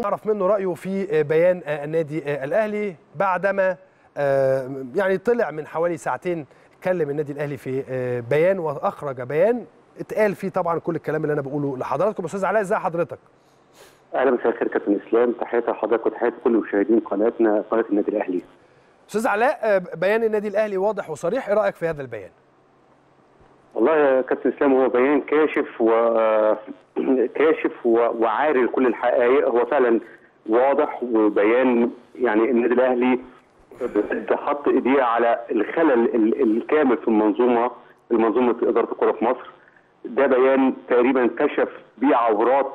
نعرف منه رايه في بيان النادي الاهلي بعدما يعني طلع من حوالي ساعتين اتكلم النادي الاهلي في بيان واخرج بيان اتقال فيه طبعا كل الكلام اللي انا بقوله لحضراتكم استاذ علاء ازي حضرتك اهلا مساء الخير كابتن اسلام تحياتي لحضرتك وتحياتي لكل مشاهدين قناتنا قناه النادي الاهلي استاذ علاء بيان النادي الاهلي واضح وصريح ايه رايك في هذا البيان والله يا كابتن اسلام هو بيان كاشف و كاشف و... وعاري لكل الحقائق هو فعلا واضح وبيان يعني النادي الاهلي حط ايديه على الخلل الكامل في المنظومه المنظومه اداره الكره في مصر ده بيان تقريبا كشف بيه عورات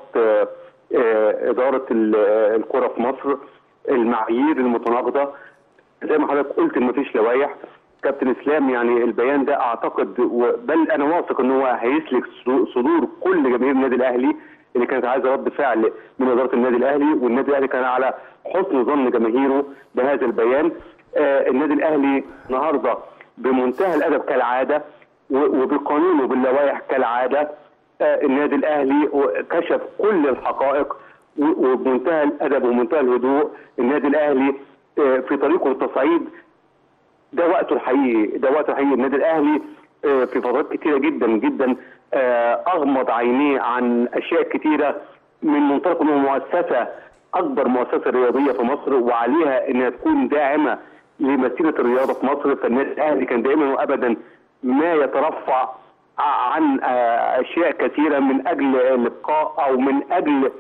اداره الكره في مصر المعايير المتناقضه زي ما حضرتك قلت ان مفيش لوائح كابتن اسلام يعني البيان ده اعتقد بل انا واثق ان هو هيسلك صدور كل جماهير النادي الاهلي اللي كانت عايزه رد فعل من اداره النادي الاهلي والنادي الاهلي كان على حسن ظن جماهيره بهذا البيان آه النادي الاهلي النهارده بمنتهى الادب كالعاده وبقانونه باللوائح كالعاده آه النادي الاهلي كشف كل الحقائق وبمنتهى الادب ومنتهى الهدوء النادي الاهلي آه في طريقه للتصعيد ده وقته الحقيقي ده وقته الحقيقي النادي الاهلي في فترات كتيره جدا جدا اغمض عينيه عن اشياء كتيره من منطلق انه مؤسسه اكبر مؤسسه رياضيه في مصر وعليها انها تكون داعمه لمسيره الرياضه في مصر فالنادي الاهلي كان دائما وابدا ما يترفع عن اشياء كثيره من اجل الابقاء او من اجل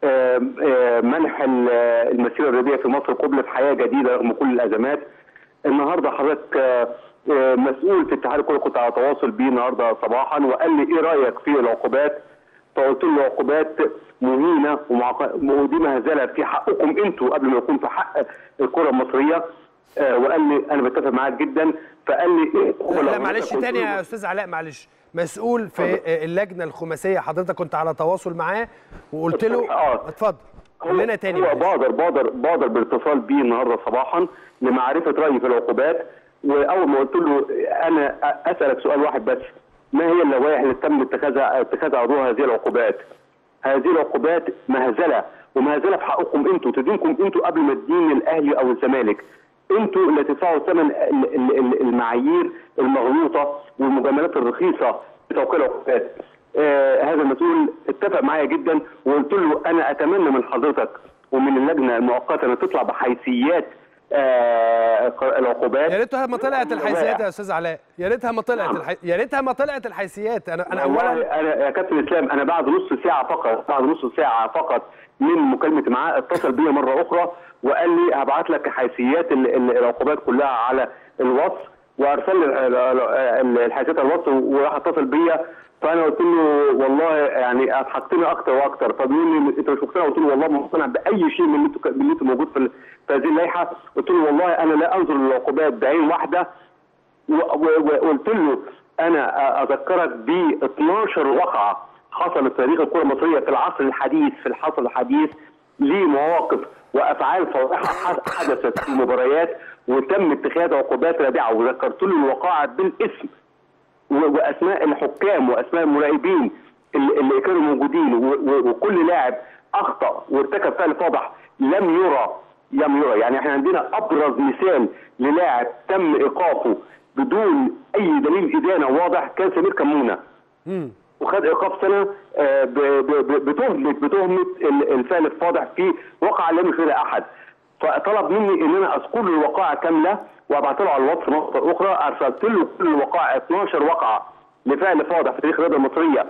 منح المسيره الرياضيه في مصر قبل حياه جديده رغم كل الازمات النهارده حضرتك مسؤول في اتحاد الكره كنت على تواصل بيه النهارده صباحا وقال لي ايه رايك في العقوبات؟ فقلت له عقوبات مهينه ودي مهزله في حقكم انتوا قبل ما يكون في حق الكره المصريه وقال لي انا بتفق معاك جدا فقال لي ايه لا معلش تاني يا استاذ علاء معلش مسؤول في اللجنه الخماسيه حضرتك كنت على تواصل معاه وقلت له اتفضل قول لنا تاني هو بادر بادر بادر بالاتصال بيه النهارده صباحا لمعرفه رايي في العقوبات واول ما قلت له انا اسالك سؤال واحد بس ما هي اللوائح اللي تم اتخاذها اتخاذها عضو هذه العقوبات؟ هذه العقوبات مهزله ومهزله في حقكم انتوا تدينكم انتوا قبل ما تدين الاهلي او الزمالك انتوا اللي تدفعوا ثمن المعايير المغلوطه والمجاملات الرخيصه لتوقيع العقوبات. آه هذا المسؤول اتفق معايا جدا وقلت له انا اتمنى من حضرتك ومن اللجنه المؤقته ان تطلع بحيثيات آه العقوبات يا ريتها ما طلعت الحيثيات يا استاذ علاء يا ريتها ما طلعت نعم. الحي... يا ريتها ما طلعت الحيثيات انا انا اولا انا يا كابتن اسلام انا بعد نص ساعه فقط بعد نص ساعه فقط من مكالمتي معاه اتصل بيا مره اخرى وقال لي هبعت لك حيثيات العقوبات كلها على الواتس وارسل لي الحيثيات على الواتس وراح اتصل بيا فانا قلت له والله يعني اضحكتني اكتر واكتر فبيقول لي انت مش مقتنع قلت له والله ما مقتنع باي شيء من اللي انتوا من اللي انتوا موجود في في هذه اللائحه قلت له والله انا لا انظر للعقوبات بعين واحده وقلت له انا اذكرك ب 12 وقعه حصلت في تاريخ الكره المصريه في العصر الحديث في العصر الحديث لمواقف وافعال فاضحه حدثت في مباريات وتم اتخاذ عقوبات رادعه وذكرت له الوقائع بالاسم واسماء الحكام واسماء المراقبين اللي كانوا موجودين وكل لاعب اخطا وارتكب فعل فاضح لم يرى لم يرى يعني احنا عندنا ابرز مثال للاعب تم ايقافه بدون اي دليل ادانه واضح كان سمير كمونه وخد ايقاف سنه بتهمه بتهمه الفعل الفاضح في وقع لم يشهدها احد فطلب مني ان انا اذكر له الوقائع كامله وابعت له على الواتس نقطه اخرى ارسلت له كل الوقائع 12 وقعه لفعل فاضح في تاريخ الرياضه المصريه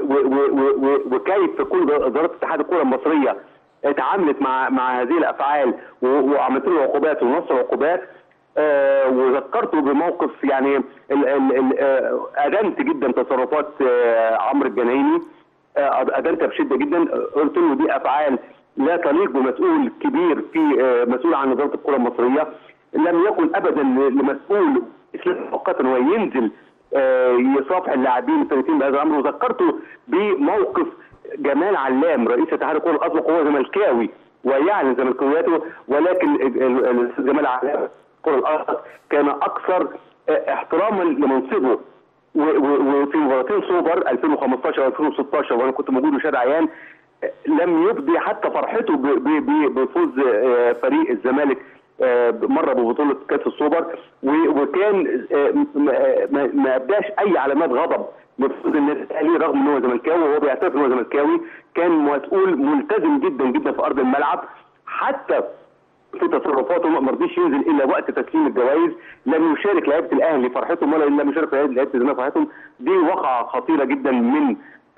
وكيف كل اداره اتحاد الكره المصريه اتعاملت مع مع هذه الافعال وعملت له عقوبات ونص العقوبات آه وذكرته بموقف يعني ال ال ال آه ادنت جدا تصرفات آه عمرو الجنايني آه ادنتها بشده جدا قلت له دي افعال لا تليق بمسؤول كبير في مسؤول عن اداره الكره المصريه لم يكن ابدا لمسؤول اسلام مؤقتا هو ينزل يصافح اللاعبين الفريقين بهذا الامر وذكرته بموقف جمال علام رئيس اتحاد الكره الاسبق وهو زملكاوي ويعلن زملكاويته ولكن الاستاذ جمال علام الكره الاسبق كان اكثر احتراما لمنصبه وفي مباراتين سوبر 2015 و2016 وانا كنت موجود وشاد عيان لم يبدي حتى فرحته ب- ب- ب- بفوز آه، فريق الزمالك آه، مره ببطوله كاس السوبر و- وكان آه، م- آه، ما ما ابداش اي علامات غضب لفوز النادي الاهلي رغم ان هو زملكاوي وهو بيعترف ان هو زملكاوي كان مسؤول ملتزم جدا جدا في ارض الملعب حتى في تصرفاته ما رضيش ينزل الا وقت تسليم الجوائز لم يشارك لعيبه الاهلي فرحتهم ولا لم يشارك لعيبه الزمالك فرحتهم دي وقعه خطيره جدا من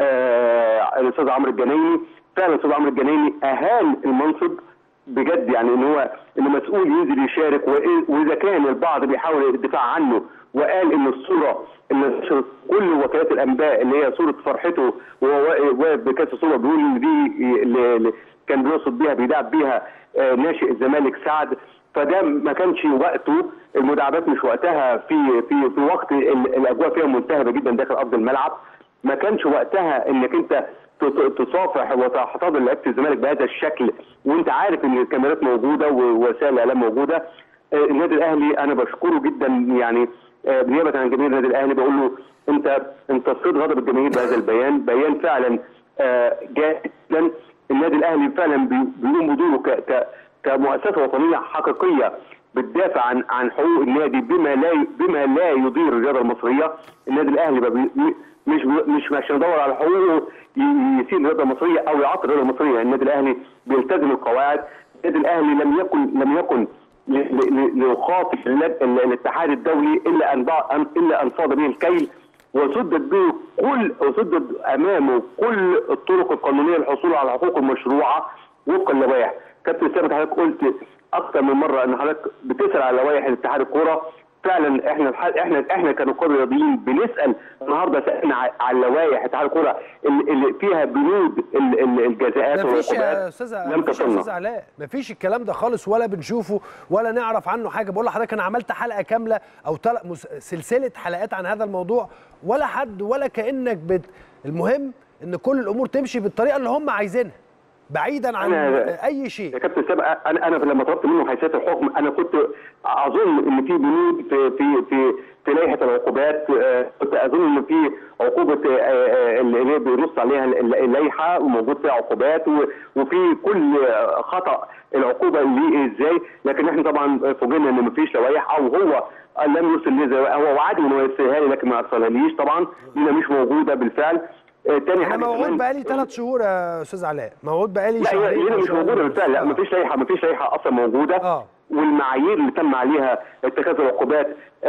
آه الاستاذ عمرو الجنايني فعلا الاستاذ عمرو الجنايني اهان المنصب بجد يعني ان هو انه مسؤول ينزل يشارك وإيه- واذا كان البعض بيحاول الدفاع عنه وقال ان الصوره اللي نشرت كل وكالات الانباء اللي هي صوره فرحته وهو واقف واقف بكاس السوبر بيقول ان دي اللي اللي كان بيقصد بيها بيدعب بيها آه، ناشئ الزمالك سعد فده ما كانش وقته المداعبات مش وقتها في في في وقت ال- الاجواء فيها ملتهبه جدا داخل ارض الملعب ما كانش وقتها انك انت ت- ت- تصافح وتحتضن لعيبه الزمالك بهذا الشكل وانت عارف ان الكاميرات موجوده ووسائل الاعلام موجوده آه، النادي الاهلي انا بشكره جدا يعني آه، بنيابه عن جماهير النادي الاهلي بقول له انت انت صيد غضب الجماهير بهذا البيان بيان فعلا آه، جيد جدا النادي الاهلي فعلا بي- بيقوم بدوره ك- ك- كمؤسسه وطنيه حقيقيه بتدافع عن عن حقوق النادي بما لا بما لا يضير الرياضه المصريه النادي الاهلي بقى بي- م- مش مش عشان يدور على حقوقه ي- يسيب الرياضه المصريه او يعطل الرياضه المصريه النادي الاهلي بيلتزم القواعد النادي الاهلي لم يكن لم يكن ل- ل- ل- ليخاطب ال- ال- الاتحاد الدولي الا ان ضاع- أن- الا ان صاد به الكيل وسدت به كل وسدت امامه كل الطرق القانونيه للحصول على الحقوق المشروعه وفقا للوائح. كابتن ثابت حضرتك قلت اكثر من مره ان حضرتك بتسال على لوائح اتحاد الكوره فعلا احنا الح- احنا احنا كنقاد رياضيين بنسال النهارده سالنا ع- على لوائح اتحاد الكوره اللي اللي فيها بنود ال- ال- الجزاءات مفيش يا والعقوبات استاذ لم مفيش يا تصلنا. استاذ علاء مفيش الكلام ده خالص ولا بنشوفه ولا نعرف عنه حاجه بقول لحضرتك انا عملت حلقه كامله او تل... مس... سلسله حلقات عن هذا الموضوع ولا حد ولا كانك بت... المهم ان كل الامور تمشي بالطريقه اللي هم عايزينها بعيدا عن أنا- اي يا شيء كابتن سابق انا انا لما طلبت منه حيثيات الحكم انا كنت اظن ان في بنود في في في في لائحه العقوبات آه، كنت اظن ان في عقوبه آه، آه، اللي هي بينص عليها ال- اللائحه وموجود فيها عقوبات و- وفي كل آه، خطا العقوبه اللي ازاي لكن احنا طبعا فوجئنا ان مفيش لوائح او هو لم يرسل لي زي هو وعدني انه يرسلها لي لكن ما ارسلهاليش طبعا لانها مش موجوده بالفعل آه، تاني انا حاجه موعود كمان- بقالي ثلاث شهور يا استاذ علاء موعود بقالي لا هي شهرين هنا أو مش شهرين موجوده ونص. بالفعل لا آه. مفيش لائحه مفيش لائحه اصلا موجوده اه والمعايير اللي تم عليها اتخاذ العقوبات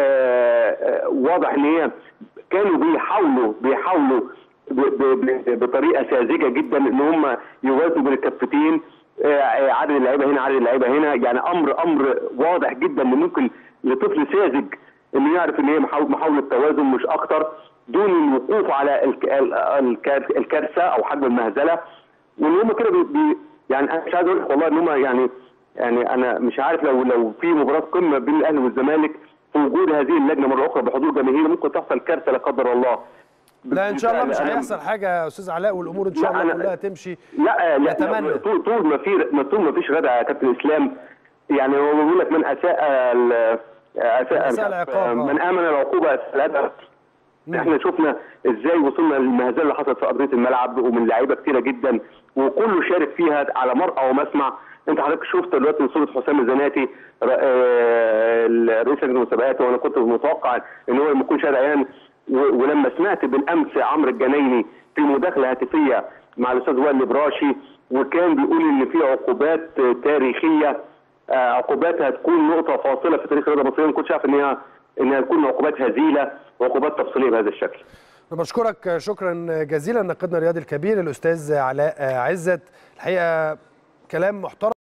آه، آه، واضح ان هي كانوا بيحاولوا بيحاولوا ب- ب- ب- بطريقه ساذجه جدا ان هم يوازنوا بين الكفتين آه، آه، عدد اللعيبه هنا عدد اللعيبه هنا يعني امر امر واضح جدا ان ممكن لطفل ساذج انه يعرف ان هي محاو- محاوله توازن مش اكتر دون الوقوف على الك- ال- الك- الكارثه او حجم المهزله وان هم كده بي بي- يعني انا مش عايز اقول لك والله ان هم يعني يعني انا مش عارف لو لو في مباراه قمه بين الاهلي والزمالك في وجود هذه اللجنه مره اخرى بحضور جماهيري ممكن تحصل كارثه لا قدر الله لا ان شاء الله مش بالفعل أنا- هيحصل حاجه يا استاذ علاء والامور ان شاء لا، الله أنا- كلها تمشي لا لا, نتمنى. لا طول طول ما في ما طول ما فيش غدا يا كابتن اسلام يعني هو بيقول لك من اساء ال- اساء أساء العقاب، آه. من امن العقوبه اساء الادب احنا شفنا ازاي وصلنا للمهزله اللي حصلت في ارضيه الملعب ومن لعيبه كتيره جدا وكله شارك فيها على مرأى ومسمع انت حضرتك شفت دلوقتي صوره حسام الزناتي ر- آه، رئيس لجنه المسابقات وانا كنت متوقع ان هو ما يكونش عريان و- ولما سمعت بالامس عمرو الجنايني في مداخله هاتفيه مع الاستاذ وائل البراشي وكان بيقول ان في عقوبات آه، تاريخيه آه، عقوبات هتكون نقطه فاصله في تاريخ الرياضه المصريه ما كنتش عارف ان هي انها تكون عقوبات هزيله وعقوبات تفصيليه بهذا الشكل أنا بشكرك شكرا جزيلا ناقدنا الرياضي الكبير الاستاذ علاء عزت الحقيقه كلام محترم